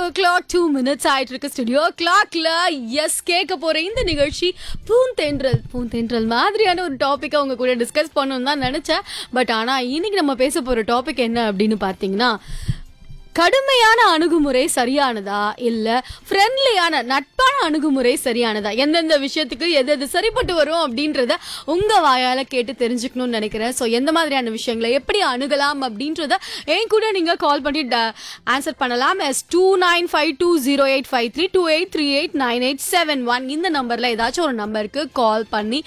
clock two minutes ஆயிட்டு இருக்கு studio கிளாக்ல எஸ் கேட்க போற இந்த நிகழ்ச்சி பூந்தென்றல் பூந்தென்றல் மாதிரியான ஒரு டாபிக்கை உங்க கூட டிஸ்கஸ் பண்ணணும்னு தான் நினைச்சேன் பட் ஆனா இன்னைக்கு நம்ம பேச போற டாபிக் என்ன அப்படின்னு பார்த்தீங்கன்னா கடுமையான அணுகுமுறை சரியானதா இல்ல ஃப்ரெண்ட்லியான நட்பான அணுகுமுறை சரியானதா எந்தெந்த விஷயத்துக்கு எது எது சரிப்பட்டு வரும் அப்படின்றத உங்க வாயால கேட்டு தெரிஞ்சுக்கணும்னு நினைக்கிறேன் ஸோ எந்த மாதிரியான விஷயங்களை எப்படி அணுகலாம் அப்படின்றத என் கூட நீங்க கால் பண்ணி ஆன்சர் பண்ணலாம் yes two nine five two zero eight five three two eight three eight nine eight seven one இந்த நம்பர்ல ஏதாச்சும் ஒரு நம்பருக்கு கால் பண்ணி